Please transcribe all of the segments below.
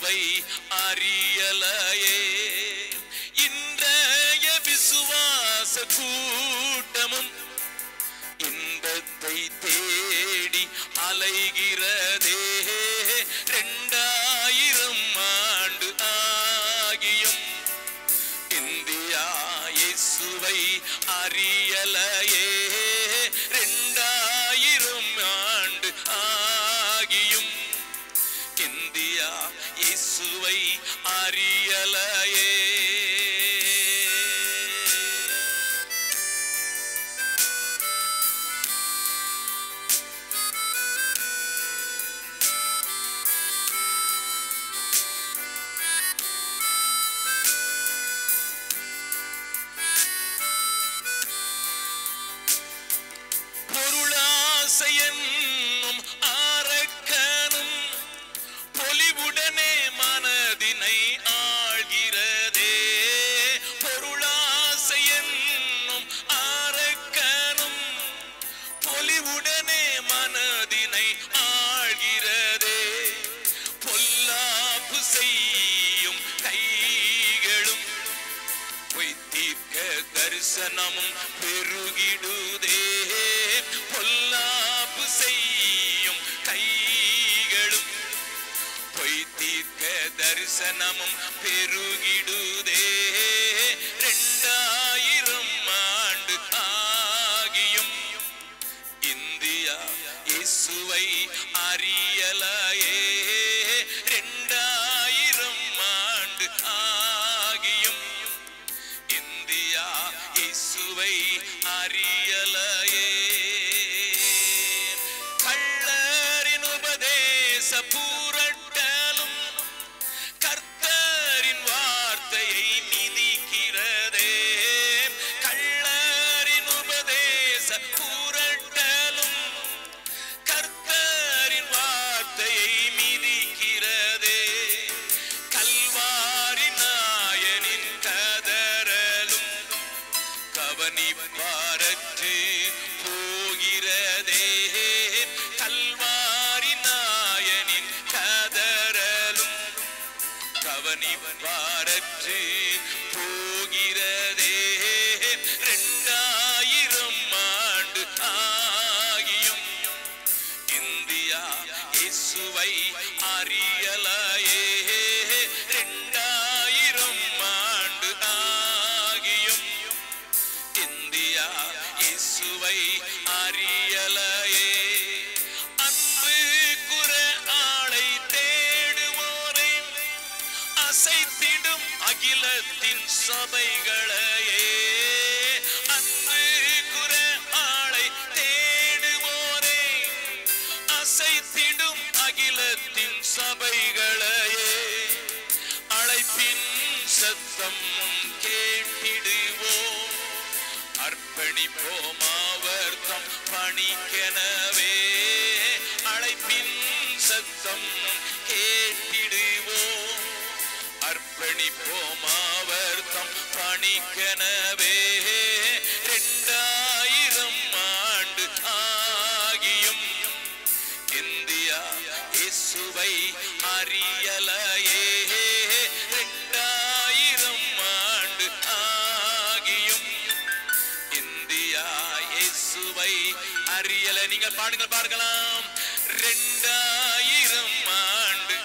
இயேசுவை அறியலையே இன்றைய விசுவாச கூட்டமும் இன்பத்தை தேடி அலைகிறதே ரெண்டாயிரம் ஆண்டு ஆகியும் இந்தியா இயேசுவை அறியலையே ரெண்டாயிரம் ஆண்டு ஆகியும் இந்தியா இயேசுவை அறியலையே பொருளாசை என்னும் ஆரக்கனும் பொலிவுடனே மனதினை ஆழ்கிறதே பொருளாசை என்னும் ஆரக்கனும் பொலிவுடனே மனதினை ஆழ்கிறதே பொல்லாப்பு செய்யும் கைகளும் பொய்த்தீர்க்க தரிசனமும் பெருகிடுதே பொல்லாப்பு செய்யும் கைகளும் பொய்த்தீர்க்க தரிசனமும் பெருகிடுதே ரெண்டாயிரம் ஆண்டு ஆகியும் இந்தியா இயேசுவை அறியலையே ரெண்டாயிரம் ஆண்டு ஆகியும் இந்தியா இயேசுவை அறியலையே கள்ளரின் உபதேச பூரட்டலும் கர்த்தரின் வார்த்தையை மிதிக்கிறதே கள்ளரின் உபதேச பூரட்டலும் கர்த்தரின் வார்த்தையை மிதிக்கிறதே கல்வாரி நாயனின் கதறலும் கவனிப்பாரற்று போகிறதே கல்வாரி நாயனின் கதறலும் கவனிப்பாரற்று போகிறதே ரெண்டாயிரம் ஆண்டு ஆகியும் இந்தியா இயேசுவை அறியலையே ரெண்டாயிரம் ஆண்டு ஆகியும் இந்தியா இயேசுவை அறியலையே அன்பு குற ஆளை தேடுவோரை அசைத்திடும் அகிலத்தின் சபைகளையே அன்பு குற ஆளை தேடுவோரே அசைத்திடும் அகிலத்தின் சபைகளையே அழைப்பின் சத்தம் கேட்டிடுவோம் அர்ப்பணிப்போம் அவர் தம் பணிக்கெனவே அழைப்பின் சத்தம் கேட்டிடுவோம் அர்ப்பணிப்போம் அவர் தம் பணிக்கெனவே ரெண்டாயிரம் ஆண்டு ஆகியும் இந்தியா இயேசுவை அறியலையே ரெண்டாயிரம் ஆண்டு ஆகியும் இந்தியா இயேசுவை அறியல நீங்கள் பாடுங்கள் பார்க்கலாம் ரெண்டாயிரம் ஆண்டு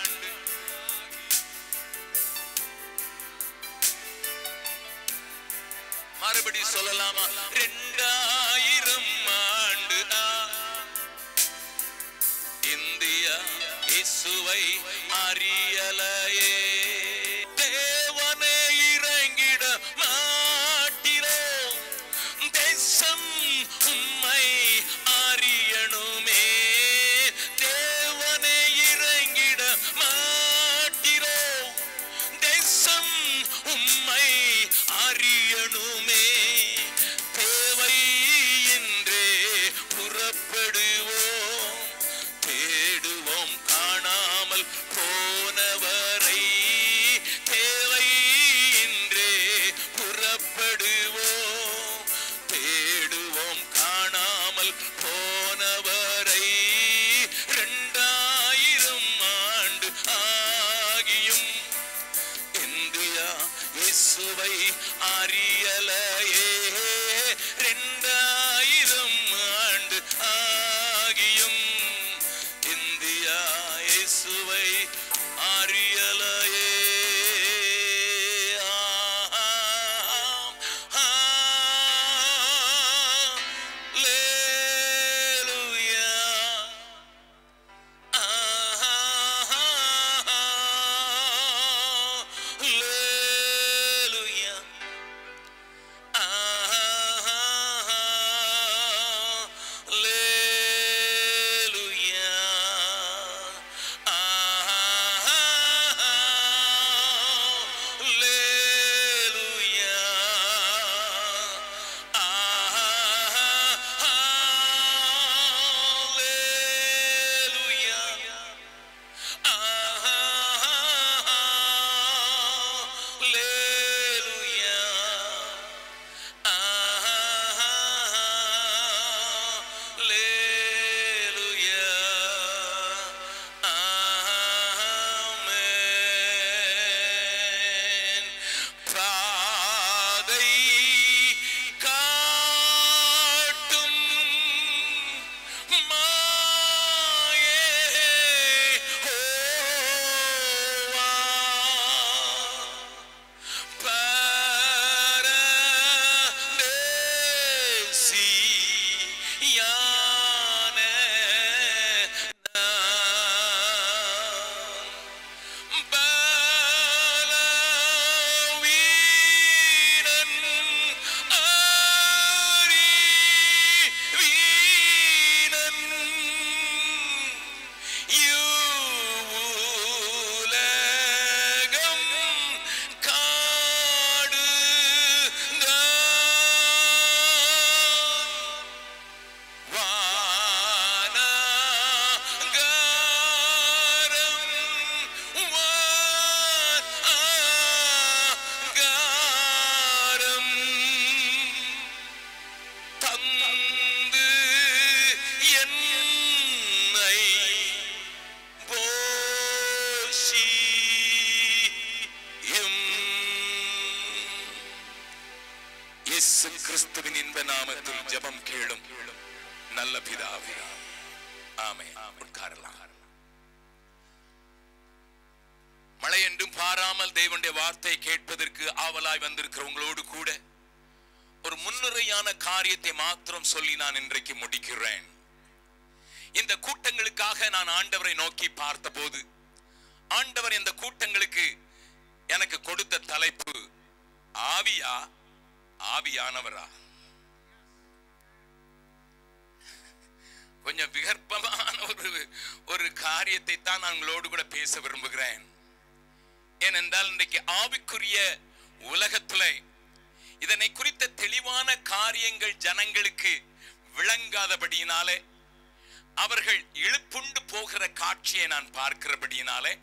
மறுபடி சொல்லலாமா ரெண்டாயிரம் ஆண்டு ஆ இந்தியா இயேசுவை அறியலையே தேவனே இறங்கிட மாட்டிரோ தேசம் உம்மை அறியணுமே தேவனே இறங்கிட மாட்டிரோ தேசம் உம்மை அறியணுமே தேவை என்றே புறப்படுவோம் தேடுவோம் காணாமல் போனவரை கிறிஸ்துவின் இன்ப நாமத்தில் ஜெபம் கேளும் நல்ல பிதாவே ஆமே உட்காரலாம் மழை என்றும் பாராமல் தேவனுடைய வார்த்தை கேட்பதற்கு ஆவலாய் வந்திருக்கிற உங்களோடு கூட ஒரு முன்னுரையான காரியத்தை மாத்திரம் சொல்லி நான் இன்றைக்கு முடிக்கிறேன் இந்த கூட்டங்களுக்காக நான் ஆண்டவரை நோக்கி பார்த்தபோது ஆண்டவர் இந்த கூட்டங்களுக்கு எனக்கு கொடுத்த தலைப்பு ஆவியா ஆவியானவரா கொஞ்சம் விகற்பமான ஒரு ஒரு காரியத்தை தான் நான் உங்களோடு கூட பேச விரும்புகிறேன் ஏனென்றால் இன்றைக்கு ஆவிக்குரிய உலகத்துல இதனை குறித்த தெளிவான காரியங்கள் ஜனங்களுக்கு விளங்காதபடியினாலே அவர்கள் இழுப்புண்டு போகிற காட்சியை நான் பார்க்கிறபடியினாலே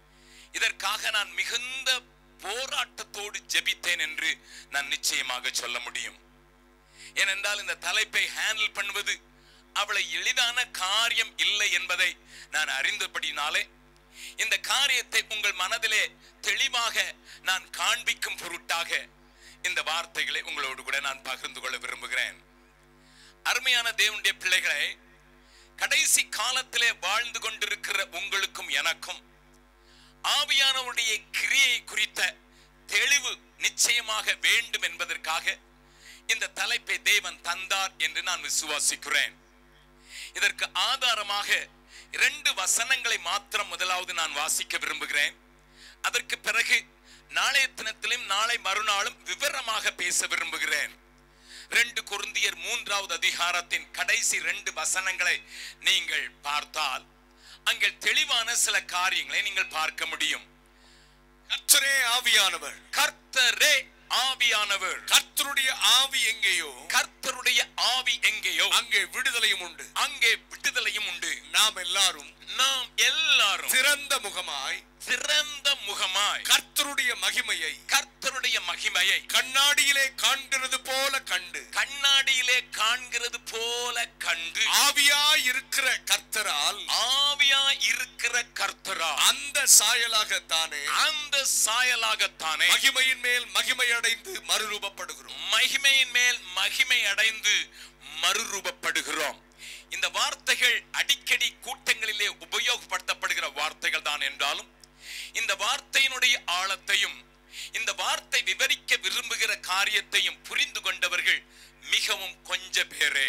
இதற்காக நான் மிகுந்த போராட்டத்தோடு ஜெபித்தேன் என்று நான் நிச்சயமாக சொல்ல முடியும் ஏனென்றால் இந்த தலைப்பை ஹேண்டில் பண்ணுவது அவளை எளிதான காரியம் இல்லை என்பதை நான் அறிந்தபடினாலே இந்த காரியத்தை உங்கள் மனதிலே தெளிவாக நான் காண்பிக்கும் பொருட்டாக இந்த வார்த்தைகளை உங்களோடு கூட நான் பகிர்ந்து கொள்ள விரும்புகிறேன் அருமையான தேவனுடைய பிள்ளைகளை கடைசி காலத்திலே வாழ்ந்து கொண்டிருக்கிற உங்களுக்கும் எனக்கும் ஆவியானவருடைய கிரியை குறித்த தெளிவு நிச்சயமாக வேண்டும் என்பதற்காக இந்த தலைப்பை தேவன் தந்தார் என்று நான் விசுவாசிக்கிறேன் இதற்கு ஆதாரமாக இரண்டு வசனங்களை மாத்திரம் முதலாவது நான் வாசிக்க விரும்புகிறேன் அதற்கு பிறகு நாளைய தினத்திலும் நாளை மறுநாளும் விவரமாக பேச விரும்புகிறேன் ரெண்டு குருந்தியர் மூன்றாவது அதிகாரத்தின் கடைசி ரெண்டு வசனங்களை நீங்கள் பார்த்தால் அங்கே தெளிவான சில காரியங்களை நீங்கள் பார்க்க முடியும் கர்த்தரே ஆவியானவர் கர்த்தரே ஆவியானவர் கர்த்தருடைய ஆவி எங்கேயோ கர்த்தருடைய ஆவி எங்கேயோ அங்கே விடுதலையும் உண்டு அங்கே விடுதலையும் உண்டு நாம் எல்லாரும் நாம் எல்லாரும் திறந்த முகமாய் திறந்த முகமாய் கர்த்தருடைய மகிமையை கர்த்தருடைய மகிமையை கண்ணாடியிலே காண்கிறது போல கண்டு கண்ணாடியிலே காண்கிறது போல கண்டு ஆவியாய் இருக்கிற கர்த்தரால் ஆவியா இருக்கிற கர்த்தரா அந்த சாயலாகத்தானே அந்த சாயலாகத்தானே மகிமையின் மேல் மகிமை அடைந்து மறுரூபப்படுகிறோம் மகிமையின் மேல் மகிமை அடைந்து மறுரூபப்படுகிறோம் இந்த வார்த்தைகள் அடிக்கடி கூட்டங்களிலே உபயோகப்படுத்தப்படுகிற வார்த்தைகள் தான் என்றாலும் இந்த வார்த்தையினுடைய ஆழத்தையும் இந்த வார்த்தை விவரிக்க விரும்புகிற காரியத்தையும் புரிந்து கொண்டவர்கள் மிகவும் கொஞ்ச பேரே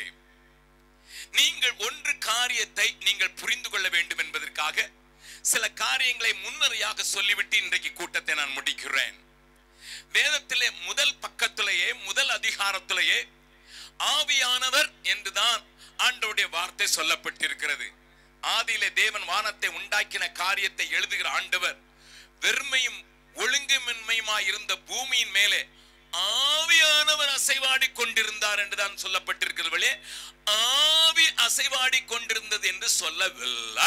நீங்கள் ஒன்று காரியத்தை நீங்கள் புரிந்து கொள்ள வேண்டும் என்பதற்காக சில காரியங்களை முன்னரையாக சொல்லிவிட்டு இன்றைக்கு கூட்டத்தை நான் முடிக்கிறேன் வேதத்திலே முதல் பக்கத்திலேயே முதல் அதிகாரத்திலேயே ஆவியானவர் என்றுதான் ஆண்டவருடைய வார்த்தை சொல்லப்பட்டிருக்கிறது ஆதியிலே தேவன் வானத்தை உண்டாக்கின காரியத்தை எழுதுகிற ஆண்டவர் வெறுமையும் ஒழுங்குமின்மையுமாய் இருந்த பூமியின் மேலே ஆவியானவர் அசைவாடி கொண்டிருந்தார் என்றுதான் சொல்லப்பட்டிருக்கிறவர்களே ஆவி அசைவாடி கொண்டிருந்தது என்று சொல்லவில்லை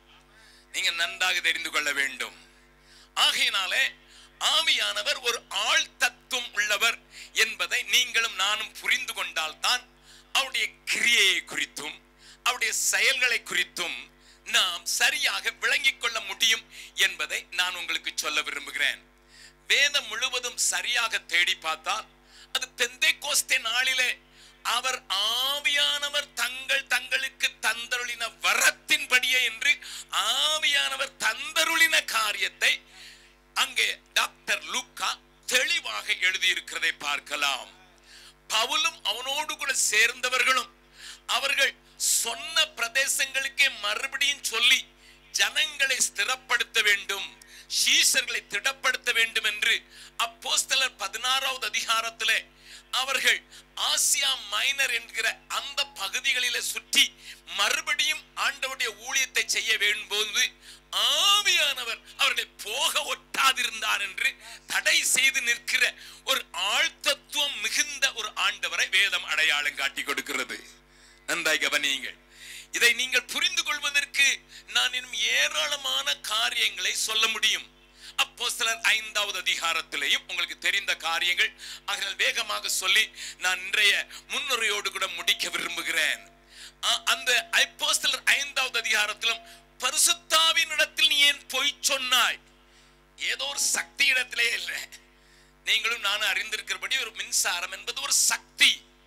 நீங்க நன்றாக தெரிந்து கொள்ள வேண்டும் ஆகையினாலே ஆவியானவர் ஒரு ஆள் தத்துவம் உள்ளவர் என்பதை நீங்களும் நானும் புரிந்து கொண்டால்தான் அவருடைய கிரியையை குறித்தும் அவருடைய செயல்களை குறித்தும் நாம் சரியாக விளங்கிக் கொள்ள முடியும் என்பதை நான் உங்களுக்கு சொல்ல விரும்புகிறேன் வேதம் முழுவதும் சரியாக தேடி பார்த்தால் அது பெந்தை கோஸ்தே நாளிலே அவர் ஆவியானவர் தங்கள் தங்களுக்கு தந்தருளின வரத்தின்படியே என்று ஆவியானவர் தந்தருளின காரியத்தை அங்கே டாக்டர் லூக்கா தெளிவாக எழுதியிருக்கிறதை பார்க்கலாம் பவுலும் அவனோடு கூட சேர்ந்தவர்களும் அவர்கள் சொன்ன பிரதேசங்களுக்கே மறுபடியும் சொல்லி ஜனங்களை ஸ்திரப்படுத்த வேண்டும் சீசர்களை திடப்படுத்த வேண்டும் என்று அப்போஸ்தலர் பதினாறாவது அதிகாரத்திலே அவர்கள் ஆசியா மைனர் என்கிற அந்த பகுதிகளிலே சுற்றி மறுபடியும் ஆண்டவருடைய ஊழியத்தை செய்ய வேண்டும் போது ஆவியானவர் அவர்களை போக ஒட்டாதிருந்தார் என்று தடை செய்து நிற்கிற ஒரு ஆழ்த்தத்துவம் மிகுந்த ஒரு ஆண்டவரை வேதம் அடையாளம் காட்டி கொடுக்கிறது நன்றாய் கவனியுங்கள் இதை நீங்கள் புரிந்து கொள்வதற்கு நான் இன்னும் ஏராளமான காரியங்களை சொல்ல முடியும் அப்போஸ்தலர் ஐந்தாவது அதிகாரத்திலேயும் உங்களுக்கு தெரிந்த காரியங்கள் ஆகையால் வேகமாக சொல்லி நான் இன்றைய முன்னுரையோடு கூட முடிக்க விரும்புகிறேன் அ- அந்த அப்போஸ்தலர் ஐந்தாவது அதிகாரத்திலும் பரிசுத்தாவின் இடத்தில் நீ ஏன் பொய் சொன்னாய் ஏதோ ஒரு சக்தி இடத்திலே இல்லை நீங்களும் நானும் அறிந்திருக்கிறபடி ஒரு மின்சாரம் என்பது ஒரு சக்தி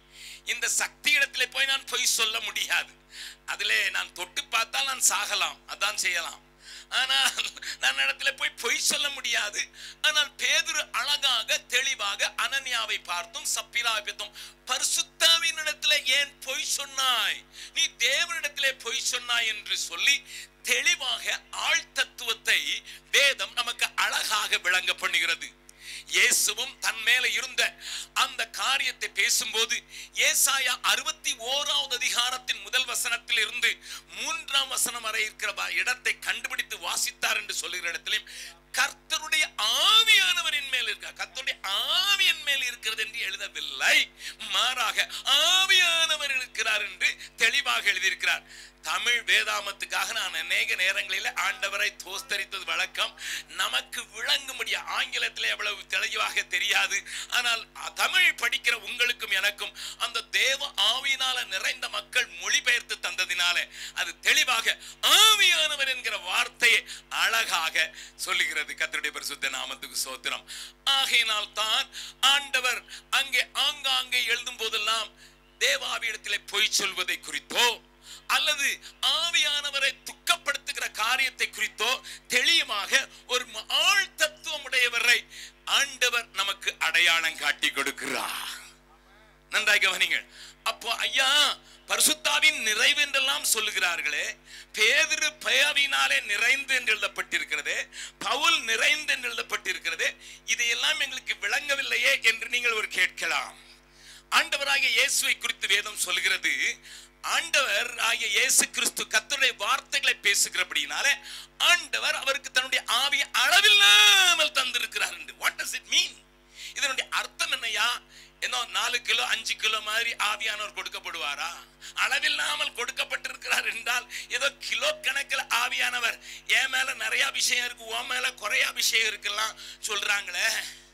இந்த சக்தி இடத்திலே போய் நான் பொய் சொல்ல முடியாது அதிலே நான் தொட்டு பார்த்தால் நான் சாகலாம் அதான் செய்யலாம் ஆனால் நான் இடத்துல போய் பொய் சொல்ல முடியாது ஆனால் பேதுரு அழகாக தெளிவாக அனன்யாவை பார்த்தும் சப்பிராவை பார்த்தும் பரிசுத்தாவின் இடத்துல ஏன் பொய் சொன்னாய் நீ தேவனிடத்திலே பொய் சொன்னாய் என்று சொல்லி தெளிவாக ஆழ் தத்துவத்தை வேதம் நமக்கு அழகாக விளங்க பண்ணுகிறது இயேசுவும் தன் மேல இருந்த அந்த காரியத்தை பேசும்போது ஏசாயா அறுபத்தி ஓராவது அதிகாரத்தின் முதல் வசனத்தில் இருந்து மூன்றாம் வசனம் வரை இருக்கிற வ- இடத்தை கண்டுபிடித்து வாசித்தார் என்று சொல்லுகிற இடத்திலும் கர்த்தருடைய ஆவியானவரின் மேல் இருக்க கர்த்தருடைய ஆவியின் மேல் இருக்கிறது என்று எழுதவில்லை மாறாக ஆவியானவர் இருக்கிறார் என்று தெளிவாக எழுதியிருக்கிறார் தமிழ் வேதாமத்துக்காக நான் அநேக நேரங்களில் ஆண்டவரை தோஸ்தரித்தது வழக்கம் நமக்கு விளங்கும்படியா ஆங்கிலத்திலே அவ்வளவு தெளிவாக தெரியாது ஆனால் அ- தமிழ் படிக்கிற உங்களுக்கும் எனக்கும் அந்த தேவ ஆவியினால நிறைந்த மக்கள் மொழிபெயர்த்து தந்ததினாலே அது தெளிவாக ஆவியானவர் என்கிற வார்த்தையை அழகாக சொல்லுகிறது கர்த்தருடைய பரிசுத்த நாமத்துக்கு சோத்திரம் ஆகையினால் தான் ஆண்டவர் அங்கே ஆங்காங்கே எழுதும் போதெல்லாம் தேவாவியிடத்திலே பொய் சொல்வதை குறித்தோ அல்லது ஆவியானவரை துக்கப்படுத்துகிற காரியத்தை குறித்தோ தெளிவாக ஒரு ம- ஆழ் தத்துவம் உடையவரை ஆண்டவர் நமக்கு அடையாளம் காட்டி கொடுக்கிறார் நன்றாய் கவனிங்கள் அப்போ ஐயா பரிசுத்தாவின் நிறைவு என்றெல்லாம் சொல்லுகிறார்களே பேதிரு பயாவினாலே நிறைந்து என்று எழுதப்பட்டிருக்கிறதே பவுல் நிறைந்து என்று எழுதப்பட்டிருக்கிறதே இதையெல்லாம் எங்களுக்கு விளங்கவில்லையே என்று நீங்கள் ஒரு கேட்கலாம் ஆண்டவராகிய இயேசுவை குறித்து வேதம் சொல்கிறது ஆண்டவர் ஆகிய இயேசு கிறிஸ்து கர்த்தருடைய வார்த்தைகளை பேசுகிறபடினாலே ஆண்டவர் அவருக்கு தன்னுடைய ஆவியை அளவில்லாமல் தந்திருக்கிறார் என்று வாட் டஸ் இட் மீன் இதனுடைய அர்த்தம் என்னையா ஏதோ நாலு கிலோ அஞ்சு கிலோ மாதிரி ஆவியானவர் கொடுக்கப்படுவாரா அளவில்லாமல் கொடுக்கப்பட்டிருக்கிறார் என்றால் ஏதோ கிலோ கணக்கில் ஆவியானவர் என் மேல நிறைய அபிஷேகம் இருக்கு உன் மேல குறைய அபிஷேகம் இருக்குல்லாம் சொல்றாங்களே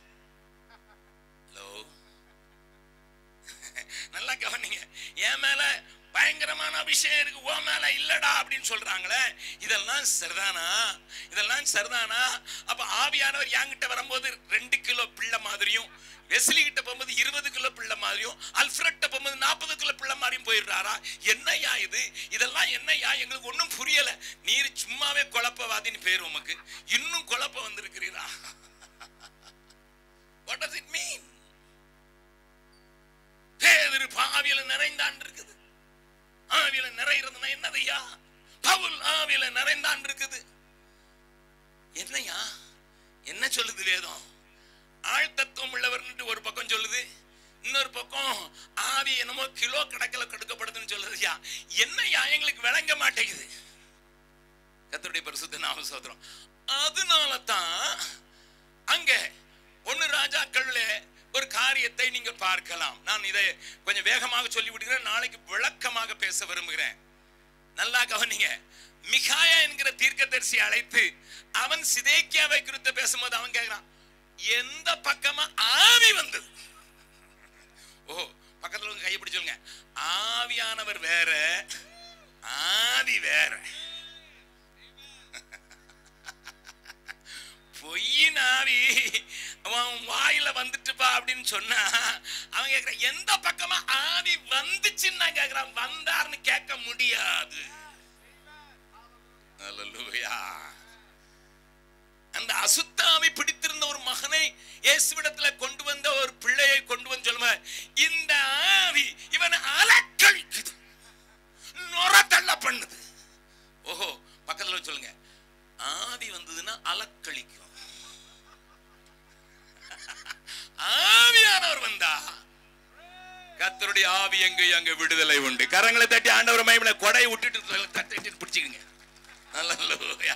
ஹலோ நல்லா கவனிங்க என் மேல பயங்கரமான அபிஷேகம் இருக்கு உன் மேல இல்லடா அப்படின்னு சொல்றாங்களே இதெல்லாம் சரிதானா இதெல்லாம் சரிதானா அப்ப ஆவியானவர் என்கிட்ட வரும்போது ரெண்டு கிலோ பிள்ளை மாதிரியும் வெஸ்லி கிட்ட போகும்போது இருபது கிலோ பிள்ளை மாதிரியும் அல்ஃபிரட்ட போகும்போது நாற்பது கிலோ பிள்ளை மாதிரியும் போயிடுறாரா என்னய்யா இது இதெல்லாம் என்னய்யா எங்களுக்கு ஒன்றும் புரியல நீர் சும்மாவே குழப்பவாதின்னு பேர் உமக்கு இன்னும் குழப்பம் வந்திருக்கிறீரா வாட் டஸ் இட் மீன் பேதரு ஆவியில நிறைந்தான் இருக்குது ஆவியில நிறைகிறதுனா என்னதையா பவுல் ஆவியில நிறைந்தான் இருக்குது என்னையா என்ன சொல்லுது வேதம் ஆழ்த்தத்துவம் உள்ளவர் ஒரு பக்கம் சொல்லுது இன்னொரு பக்கம் ஆவி என்னமோ கிலோ கணக்கில் கொடுக்கப்படுதுன்னு சொல்லுதுயா என்னையா எங்களுக்கு விளங்க மாட்டேங்குது கர்த்தருடைய பரிசுத்த நாம சோதரம் அதனால தான் அங்க ஒன்னு ராஜாக்கள்ல ஒரு காரியத்தை நீங்க பார்க்கலாம் நான் இதை கொஞ்சம் வேகமாக சொல்லி விடுகிறேன் நாளைக்கு விளக்கமாக பேச விரும்புகிறேன் நல்லா கவனிங்க மிகாயா என்கிற தீர்க்கதரிசி அழைத்து அவன் சிதேக்கியாவை குறித்து பேசும்போது அவன் கேட்கிறான் எந்த பக்கமா ஆவி வந்தது ஓ பக்கத்துல உங்க கையை பிடிச்சு சொல்லுங்க ஆவியானவர் வேற ஆவி வேற பொய்யின் ஆவி அவன் வாயில வந்துட்டுப்பா அப்படின்னு சொன்னா அவன் கேக்குற எந்த பக்கமா ஆவி வந்துச்சுன்னு நான் கேக்குறான் வந்தார்னு கேட்க முடியாது அல்லேலூயா அந்த அசுத்தாவி பிடித்திருந்த ஒரு மகனை இயேசுவிடத்துல கொண்டு வந்த ஒரு பிள்ளையை கொண்டு வந்து சொல்லுவ இந்த ஆவி இவனை அலக்கழிக்குது நுர தள்ள பண்ணுது ஓஹோ பக்கத்துல சொல்லுங்க ஆவி வந்ததுன்னா அலக்களிக்கும் ஆவியானவர் வந்தா கர்த்தருடைய ஆவி எங்க அங்க விடுதலை உண்டு கரங்களை தட்டி ஆண்டவர் மயமில கொடை விட்டுட்டு தட்டி பிடிச்சிக்கங்க அல்லேலூயா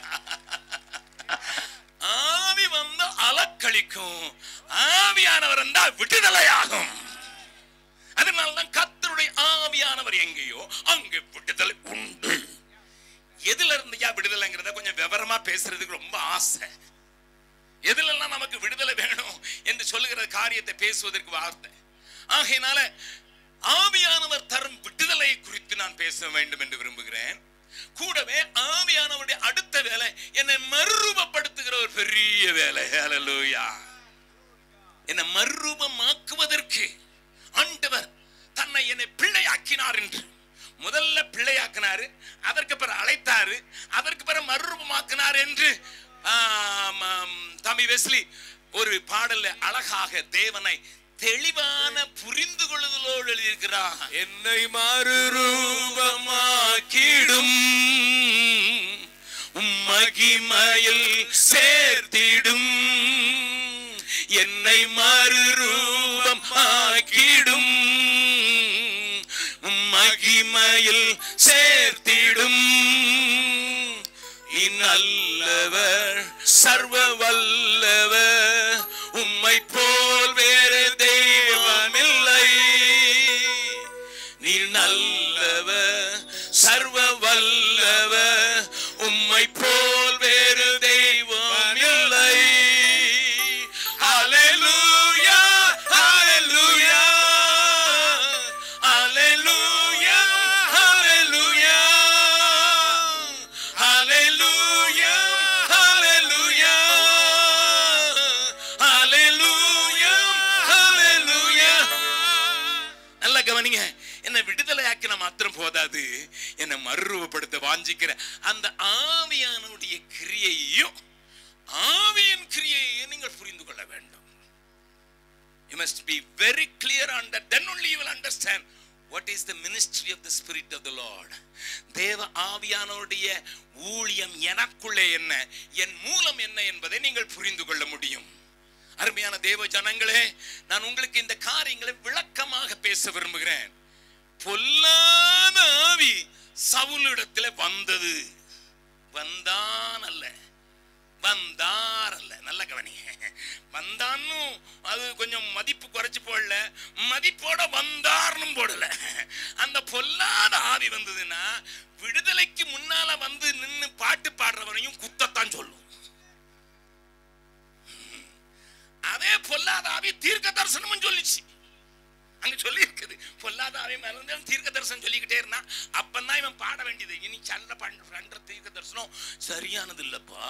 ஆவி வந்து அலக்களிக்கும் ஆவியானவர் வந்தா விடுதலையாகும் அதனால்தான் கர்த்தருடைய ஆவியானவர் எங்கேயோ அங்கே விடுதலை உண்டு எதுல இருந்தையா விடுதலைங்கிறத கொஞ்சம் விவரமா பேசுறதுக்கு ரொம்ப ஆசை எதுலெல்லாம் நமக்கு விடுதலை வேணும் என்று சொல்லுகிற காரியத்தை பேசுவதற்கு வார்த்தை ஆகையினால ஆவியானவர் தரும் விடுதலை குறித்து நான் பேச வேண்டும் என்று விரும்புகிறேன் கூடவே ஆவியானவருடைய அடுத்த வேலை என்னை மறுரூபப்படுத்துகிற ஒரு பெரிய வேலை ஹalleluya என்னை மறுரூபமாக்குவதற்கு ஆண்டவர் தன் உன்னை என்னை பிள்ளையாக்கினார் என்று முதல்ல பிள்ளையாக்கினாரு அதற்கு பிறகு அழைத்தாரு அதற்கு பிறகு மறுரூபமாக்கினார் என்று ஆம், ஆம், தம்பி வெஸ்லி ஒரு பாடல்ல அழகாக தேவனை தெளிவான புரிந்து கொள்ளுதலோடு எழுதியிருக்கிறார் என்னை மறுரூபமாக்கிடும் மகிமையில் சேர்த்திடும் என்னை மறுரூபம் ஆக்கிடும் மகிமையில் சேர்த்திடும் நல்லவர் சர்வ வல்லவர் உம்மை போல் வேறு தெய்வமில்லை நீ நல்லவர் சர்வ வல்லவர் உம்மை போல் வேறு தெய்வம் இல்லை ஹalleluya ஹalleluya ஹalleluya ஹalleluya ஹalleluya ஹalleluya ஹalleluya ஹalleluya நல்லா கவனிங்க என்னை விடுதலையாக்கின மாத்திரம் போதாது என்னை மறுரூபப்படுத்த வாஞ்சிக்கிற அந்த ஆவியானுடைய கிரியையும் ஆவியின் கிரியையும் நீங்கள் புரிந்து கொள்ள வேண்டும் you must be very clear on that then only you will understand what is the ministry of the spirit of the lord தேவ ஆவியானவருடைய ஊழியம் எனக்குள்ளே என்ன என் மூலம் என்ன என்பதை நீங்கள் புரிந்து கொள்ள முடியும் அருமையான தேவ ஜனங்களே நான் உங்களுக்கு இந்த காரியங்களை விளக்கமாக பேச விரும்புகிறேன் பொல்லாத ஆவி சவுலிடத்துல வந்தது வந்தான் அல்ல வந்தார் அல்ல நல்ல கவனிங்க வந்தான்னு அது கொஞ்சம் மதிப்பு குறைச்சு போடல மதிப்போட வந்தார்னு போடல அந்த பொல்லாத ஆவி வந்ததுன்னா விடுதலைக்கு முன்னால வந்து நின்னு பாட்டு பாடுறவனையும் குத்தத்தான் சொல்லும் அதே பொல்லாத ஆவி தீர்க்க தரிசனமும் சொல்லிச்சு அங்க சொல்லி இருக்குது பொல்லாத ஆவி மேல இருந்து அவன் தீர்க்க தரிசனம் சொல்லிக்கிட்டே இருந்தான் அப்பந்தான் இவன் பாட வேண்டியது இனி சல்ல பண்ற பண்ற தீர்க்க தரிசனம் சரியானது இல்லப்பா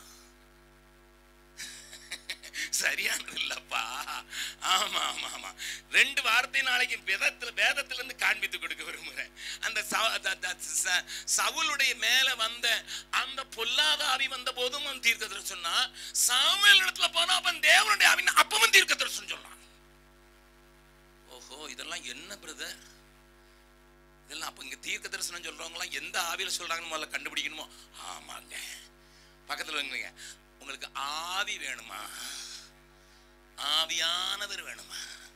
சரியானது இல்லப்பா ஆமா ஆமா ஆமா ரெண்டு வார்த்தை நாளைக்கு வேதத்துல வேதத்துல இருந்து காண்பித்து கொடுக்க விரும்புகிறேன் அந்த ச- த- த- ச- சவுலுடைய மேல வந்த அந்த பொல்லாத ஆவி வந்த போதும் அவன் தீர்க்க தரிசனம் சொன்னா சாமுவேல் இடத்துல போனா அவன் தேவனுடைய ஆவின்னு அப்பவும் தீர்க்க தரிசனம் சொன்னான் ஓஹோ இதெல்லாம் என்ன பிரதர் இதெல்லாம் அப்ப இங்க தீர்க்க தரிசனம் சொல்றவங்க எந்த ஆவியில சொல்றாங்கன்னு முதல்ல கண்டுபிடிக்கணுமோ ஆமாங்க பக்கத்துல வந்துங்க உங்களுக்கு ஆவி வேணுமா ஆவியானவர் வேணுமா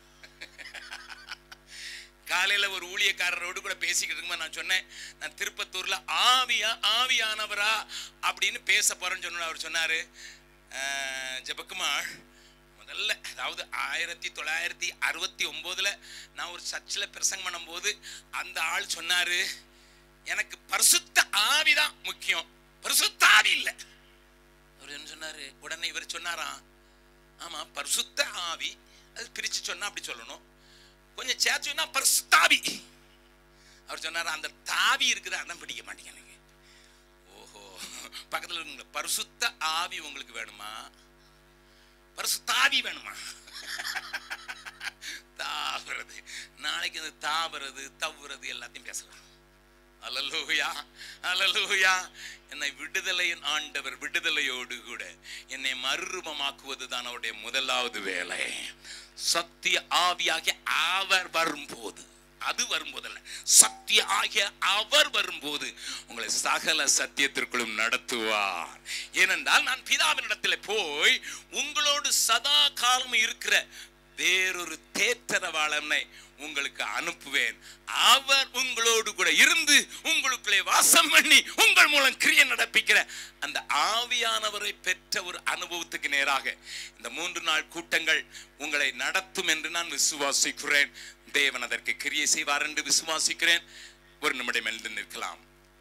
காலையில ஒரு ஊழியக்காரரோடு கூட பேசிக்கிட்டு இருக்கும்போது நான் சொன்னேன் நான் திருப்பத்தூர்ல ஆவியா ஆவியானவரா அப்படின்னு பேச போறேன்னு சொன்ன அவர் சொன்னாரு "அஹ், ஜெபக்குமார் முதல்ல அதாவது ஆயிரத்தி தொள்ளாயிரத்தி அறுபத்தி ஒன்பதுல நான் ஒரு சர்ச்சில் பிரசங்கம் பண்ணும்போது அந்த ஆள் சொன்னாரு எனக்கு பரிசுத்த ஆவிதான் முக்கியம் பரிசுத்த ஆவி இல்லை அவர் என்ன சொன்னாரு உடனே இவர் சொன்னாராம் ஆமா பரிசுத்த ஆவி அது பிரிச்சு சொன்னா அப்படி சொல்லணும் கொஞ்சம் சேர்த்து சொன்னா பரிசுத்தாவி அவர் சொன்னாரு அந்த தாவி இருக்குது அதான் பிடிக்க மாட்டேங்க எனக்கு ஓஹோ பக்கத்துல இருக்குங்க பரிசுத்த ஆவி உங்களுக்கு வேணுமா பரிசுத்தாவி வேணுமா தாவுறது நாளைக்கு இந்த தாவுறது தவ்வுறது எல்லாத்தையும் பேசலாம் அல்லலூயா அல்லலூயா என்னை விடுதலையின் ஆண்டவர் விடுதலையோடு கூட என்னை மறுரூபமாக்குவது தான் அவருடைய முதலாவது வேலை சத்திய ஆவியாகிய அவர் வரும்போது அது வரும்போதல்ல சத்திய ஆகிய அவர் வரும்போது உங்களை சகல சத்தியத்திற்குள்ளும் நடத்துவார் ஏனென்றால் நான் பிதாவினிடத்தில் போய் உங்களோடு சதா காலம் இருக்கிற வேறொரு தேற்றரவாளனை உங்களுக்கு அனுப்புவேன் அவர் உங்களோடு கூட இருந்து உங்களுக்குள்ளே வாசம் பண்ணி உங்கள் மூலம் கிரியை நடப்பிக்கிற அந்த ஆவியானவரை பெற்ற ஒரு அனுபவத்துக்கு நேராக இந்த மூன்று நாள் கூட்டங்கள் உங்களை நடத்தும் என்று நான் விசுவாசிக்கிறேன் தேவன் அதற்கு கிரியை செய்வார் என்று விசுவாசிக்கிறேன் ஒரு நிமிடம் எழுந்து நிற்கலாம்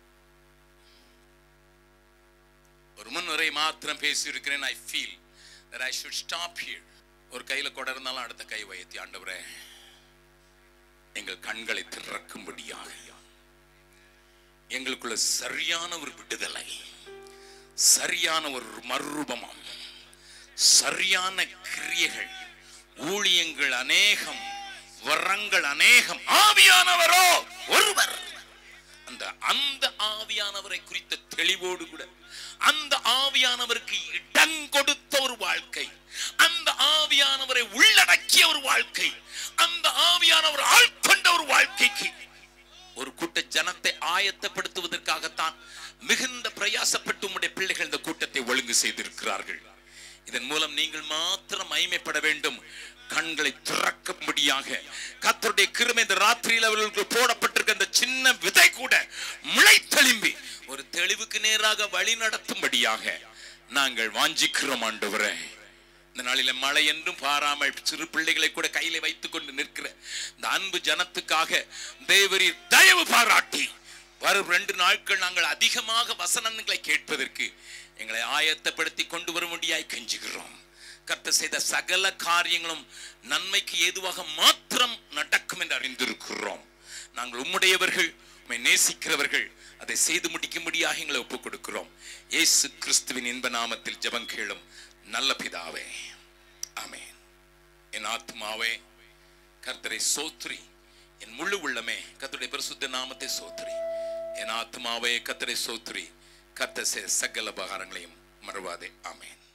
ஒரு முன்னுரை மாத்திரம் பேசி இருக்கிறேன் I feel that I should stop here ஒரு கையில கொடை இருந்தாலும் அடுத்த கை வைத்தி ஆண்டவரே எங்கள் கண்களை திறக்கும்படியாக எங்களுக்குள்ள சரியான ஒரு விடுதலை சரியான ஒரு மறுரூபமாம் சரியான கிரியைகள் ஊழியங்கள் அநேகம் வரங்கள் அநேகம் ஆவியானவரோ ஒருவர் அந்த அந்த ஆவியானவரை குறித்த தெளிவோடு கூட அந்த ஆவியானவருக்கு இடம் கொடுத்த ஒரு வாழ்க்கை அந்த ஆவியானவரை உள்ளடக்கிய ஒரு வாழ்க்கை அந்த ஆவியானவர் ஆட்கொண்ட ஒரு வாழ்க்கைக்கு ஒரு கூட்ட ஜனத்தை ஆயத்தப்படுத்துவதற்காகத்தான் மிகுந்த பிரயாசப்பட்டு உம்முடைய பிள்ளைகள் இந்த கூட்டத்தை ஒழுங்கு செய்திருக்கிறார்கள் இதன் மூலம் நீங்கள் மாத்திரம் மகிமைப்பட வேண்டும் கண்களை திறக்கும்படியாக கத்தருடைய கிருமை இந்த ராத்திரியில் அவர்களுக்கு போடப்பட்டிருக்க அந்த சின்ன விதை கூட முளைத்தெழும்பி ஒரு தெளிவுக்கு நேராக வழி நடத்தும்படியாக நாங்கள் வாஞ்சிக்கிறோம் ஆண்டவரே இந்த நாளில மழை என்றும் பாராமல் சிறு பிள்ளைகளை கூட கையில வைத்துக் கொண்டு நிற்கிற இந்த அன்பு ஜனத்துக்காக தேவரீர் தயவு பாராட்டி வரும் ரெண்டு நாட்கள் நாங்கள் அதிகமாக வசனங்களை கேட்பதற்கு எங்களை ஆயத்தப்படுத்தி கொண்டு வரும்படியாய் கெஞ்சுகிறோம் கர்த்தர் செய்த சகல காரியங்களும் நன்மைக்கு ஏதுவாக மாத்திரம் நடக்கும் என்று அறிந்திருக்கிறோம் நாங்கள் உம்முடையவர்கள் உம்மை நேசிக்கிறவர்கள் அதை செய்து முடிக்கும்படியாக எங்களை ஒப்புக் கொடுக்கிறோம் இயேசு கிறிஸ்துவின் இன்ப நாமத்தில் ஜெபம் கேளும் நல்ல பிதாவே ஆமென் என் ஆத்மாவே கர்த்தரை சோத்ரி என் முழு உள்ளமே கர்த்தருடைய பரிசுத்த நாமத்தை சோத்ரி என் ஆத்மாவே கர்த்தரை சோத்ரி கர்த்தர் செய்த சகல உபகாரங்களையும் மறவாதே ஆமென்